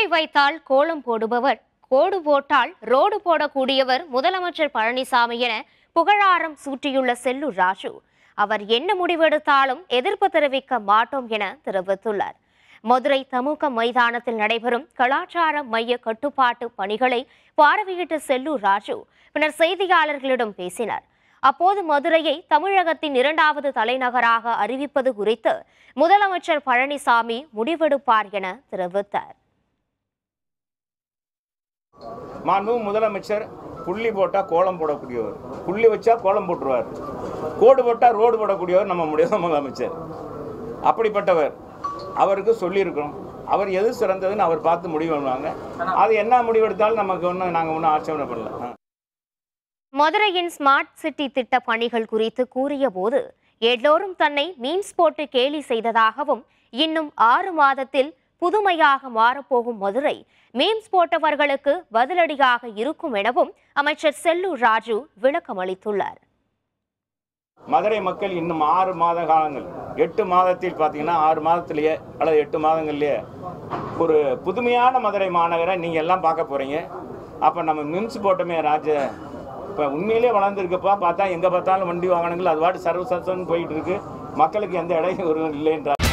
புள்ளி வைத்தால் கோலம் போடுபவர் கோடு போட்டால் ரோடு போடக்கூடியவர் முதலமைச்சர் பழனிசாமி என புகழாரம் சூட்டியுள்ள செல்லூர் ராஜு அவர் என்ன முடிவெடுத்தாலும் எதிர்ப்பு தெரிவிக்க மாட்டோம் என தெரிவித்துள்ளார் மதுரை தமுக மைதானத்தில் நடைபெறும் கலாச்சார மைய கட்டுப்பாட்டு பணிகளை பார்வையிட்ட செல்லூர் ராஜு பின்னர் செய்தியாளர்களிடம் பேசினார் அப்போது மதுரையை தமிழகத்தின் இரண்டாவது தலைநகராக அறிவிப்பது குறித்து முதலமைச்சர் பழனிசாமி முடிவெடுப்பார் என தெரிவித்தார் மாண்பு முதலமைச்சர் புள்ளி போட்டால் கோலம் போடக்கூடியவர் புள்ளி வச்சா கோலம் போட்டுருவார் கோடு போட்டால் ரோடு போடக்கூடியவர் நம்ம முடிய முதலமைச்சர் அப்படிப்பட்டவர் அவருக்கு சொல்லியிருக்கிறோம் அவர் எது சிறந்ததுன்னு அவர் பார்த்து முடிவு பண்ணுவாங்க அது என்ன முடிவெடுத்தாலும் நமக்கு ஒன்றும் நாங்கள் ஒன்றும் ஆட்சேபனை பண்ணல ஆ. மதுரையின் ஸ்மார்ட் சிட்டி திட்ட பணிகள் குறித்து கூறியபோது எல்லோரும் தன்னை மீன்ஸ் போட்டு கேலி செய்ததாகவும் இன்னும் ஆறு மாதத்தில் புதுமையாக மாறப்போகும் மதுரை மீம்ஸ் போட்டவர்களுக்கு பதிலடியாக இருக்கும் எனவும் அமைச்சர் செல்லூர் ராஜு விளக்கம் அளித்துள்ளார் மதுரை மக்கள் இன்னும் ஆறு மாத காலங்கள் எட்டு மாதத்தில் பார்த்தீங்கன்னா ஆறு மாதத்திலேயே அல்லது எட்டு மாதங்கள்லேயே ஒரு புதுமையான மதுரை மாநகரை நீங்கள் எல்லாம் பார்க்க போகிறீங்க அப்போ நம்ம மிம்ஸ் போட்டோமே ராஜ இப்போ உண்மையிலே வளர்ந்துருக்குப்பா பார்த்தா எங்கே பார்த்தாலும் வண்டி வாகனங்கள் அது பாட்டு சர்வசன்னு போயிட்டு இருக்கு மக்களுக்கு எந்த இடையும் ஒரு இல்லைன்றார்